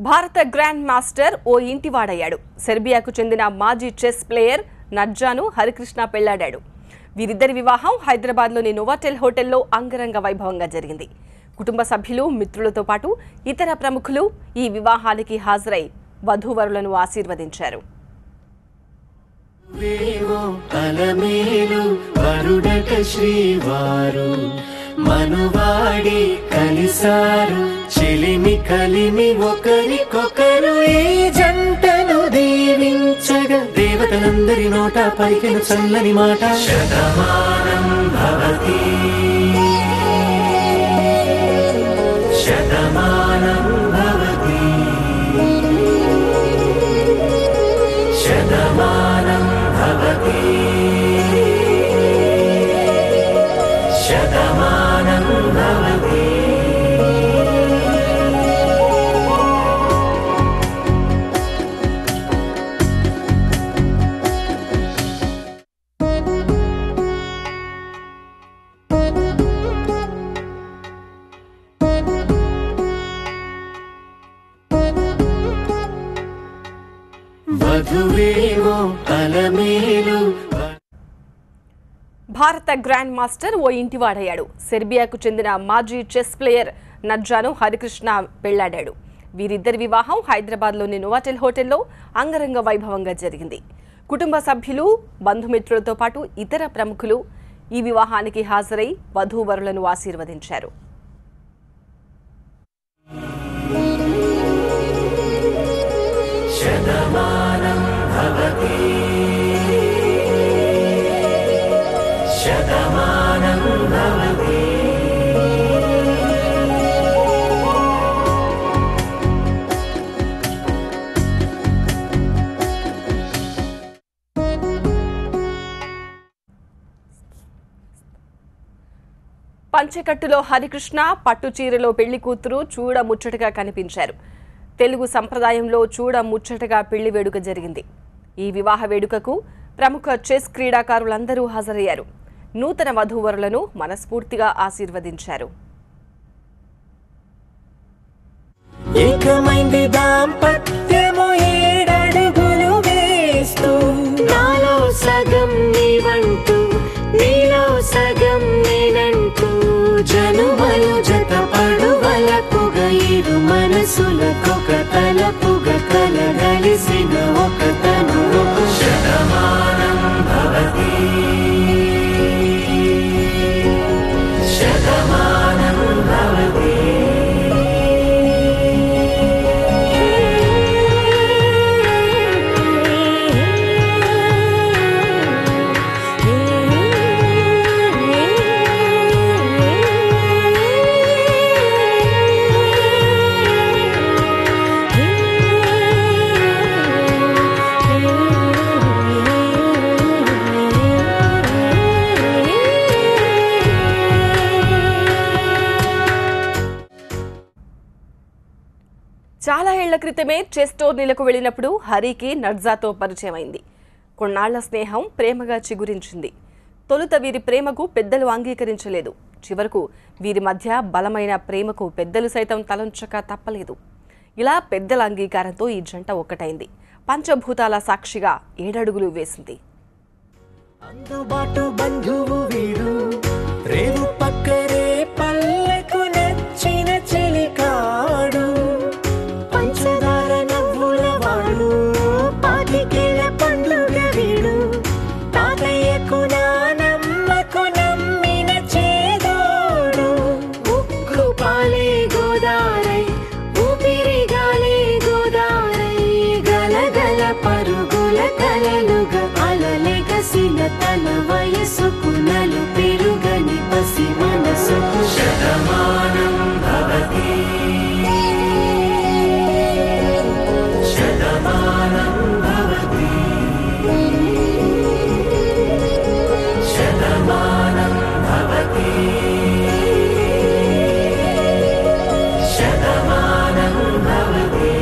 భారత grand master ఓ ఇంటివాడయ్యాడు సెర్బియాకు చెందిన మాజీ చెస్ ప్లేయర్ నర్జాను హరికృష్ణ పెళ్లాడాడు వీరిద్దరి వివాహం హైదరాబాద్లోని నోవాటెల్ హోటల్లో అంగరంగ వైభవంగా జరిగింది కుటుంబ సభ్యులు మిత్రులతో పాటు ఇతర ప్రముఖులు ఈ వివాహానికి హాజరై వధూవరులను ఆశీర్వదించారు వేవో అలమేలు వరుడట శ్రీవారు మనువాడి కలిసారు చెలిమి కలిమి ఒకరికొకరు ఈ జంటను దీవించగా దేవతలందరి నోట పలికిన చల్లని మాట శతమానం భవతి శతమానం భవతి శతమానం భవతి శతమానం భవతి వధువేవో అలమేలు భారత గ్రాండ్ మాస్టర్ ఓ ఇంటివాడయ్యాడు సెర్బియాకు చెందిన మాజీ చెస్ ప్లేయర్ నర్జాను హరికృష్ణ పెళ్లాడాడు వీరిద్దరి వివాహం హైదరాబాద్లోని నోవాటెల్ హోటల్లో అంగరంగ వైభవంగా జరిగింది కుటుంబ సభ్యులు బంధుమిత్రులతో పాటు ఇతర ప్రముఖులు ఈ వివాహానికి హాజరై వధూవరులను ఆశీర్వదించారు శతమానం భవతి శతమానం భవతి పంచెకట్టులో హరికృష్ణ పట్టు చీరలో పెళ్లి కూతురు చూడ ముచ్చటగా కనిపించారు తెలుగు సంప్రదాయంలో చూడ ముచ్చటగా పెళ్లి వేడుక జరిగింది ఈ వివాహ వేడుకకు ప్రముఖ చెస్ క్రీడాకారులందరూ హాజరయ్యారు నూతన వధూవరులను మనస్ఫూర్తిగా ఆశీర్వదించారు ఏకమైంది దాంపత్యము ఏడడుగులు వేస్తూ నాలో సగం నీవంటూ నీలో సగం నేనంటూ జనుమలు జత పడువలపుగ ఇరు మనసులకొక తలపుగ కలగలిసిన ఒక తను శతమానం భవతి శతమానం భవతి చాలా ఏళ్ల క్రితమే చెస్ టోర్నీలకు వెళ్ళినప్పుడు హరికి నర్జాతో పరిచయం అయింది కొన్నాళ్ల స్నేహం ప్రేమగా చిగురించింది తొలుత వీరి ప్రేమకు పెద్దలు అంగీకరించలేదు చివరకు వీరి మధ్య బలమైన ప్రేమకు పెద్దలు సైతం తలంచక తప్పలేదు ఇలా పెద్దల అంగీకారంతో ఈ జంట ఒక్కటైంది పంచభూతాల సాక్షిగా ఏడడుగులు వేసింది అందుబాటు బంధువు వీడు రేవు పక్కరే పల్లెకు నచ్చిన చెలికాడు పంచదార నవ్వుల వాడు పాతికేల పండుగ వీడు తాతయ్యకు నానమ్మకు నమ్మిన చేదోడు ఉక్కు పాలే గోదారై ఊపిరిగాలే గోదారై గలగల పరుగుల కలలుగా అలలెగసిన తన వయసుకు నలు పెరుగని పసి మనసుకు శతమానం భవతి శతమానం భవతి శతమానం భవతి శతమానం భవతి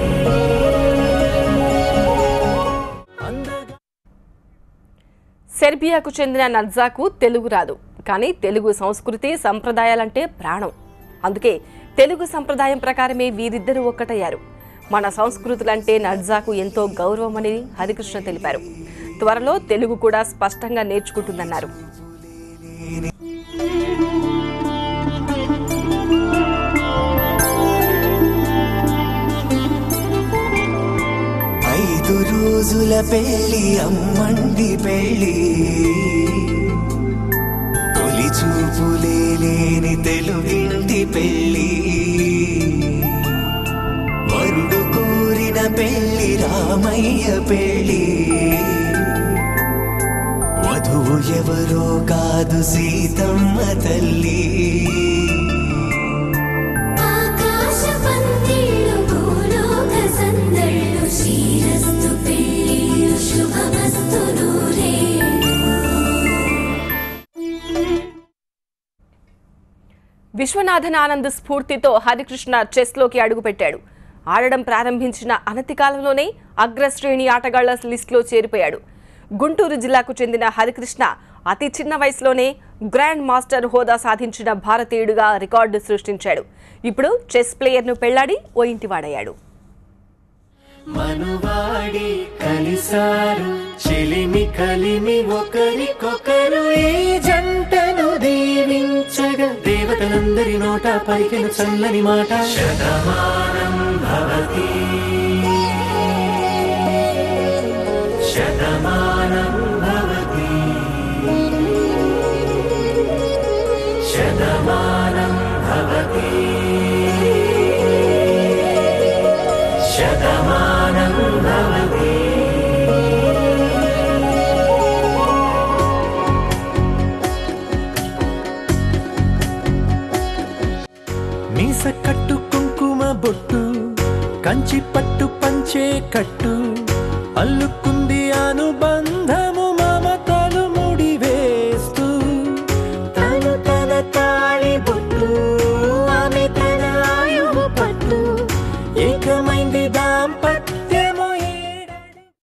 అందగా సెర్బియాకు చెందిన నర్జాకు తెలుగు రాదు కానీ తెలుగు సంస్కృతి సంప్రదాయాలంటే ప్రాణం అందుకే తెలుగు సంప్రదాయం ప్రకారమే వీరిద్దరూ ఒక్కటయ్యారు మన సంస్కృతులంటే నర్జాకు ఎంతో గౌరవమని హరికృష్ణ తెలిపారు త్వరలో తెలుగు కూడా స్పష్టంగా నేర్చుకుంటుందన్నారు ఐదు రోజుల పెళ్లి అమ్మండి పెళ్లి తొలి చూపులే లేని తెలుగింటి పెళ్లి వరుడు కోరిన పెళ్లి రామయ్య పెళ్లి వధువు ఎవరో కాదు సీతమ్మ తల్లి ఆకాశ పందిళ్ళు భూలోక సందళ్ళు శ్రీరస్తు పెళ్ళిళ్ళు శుభమస్తు నూరేళ్ళు విశ్వనాథన్ ఆనంద్ స్ఫూర్తితో హరికృష్ణ చెస్లోకి అడుగుపెట్టాడు ఆడడం ప్రారంభించిన అనతి కాలంలోనే అగ్రశ్రేణి ఆటగాళ్ల లిస్టులో చేరిపోయాడు గుంటూరు జిల్లాకు చెందిన హరికృష్ణ అతి చిన్న వయసులోనే గ్రాండ్ మాస్టర్ హోదా సాధించిన భారతీయుడిగా రికార్డు సృష్టించాడు ఇప్పుడు చెస్ ప్లేయర్ను పెళ్లాడి ఓ ఇంటివాడయ్యాడు మనువాడి కలిసారు చెలిమి కలిమి ఒకరికొకరు ఈ జంటను దీవించగా దేవతలందరి నోట పలికిన చల్లని మాట శతమానం భవతి శతమానం భవతి శతమానం భవతి శతమానం భవతి మీస కట్టు కుంకుమ బొట్టు కంచి పట్టు పంచే కట్టు అల్లుకుంది అనుబంధం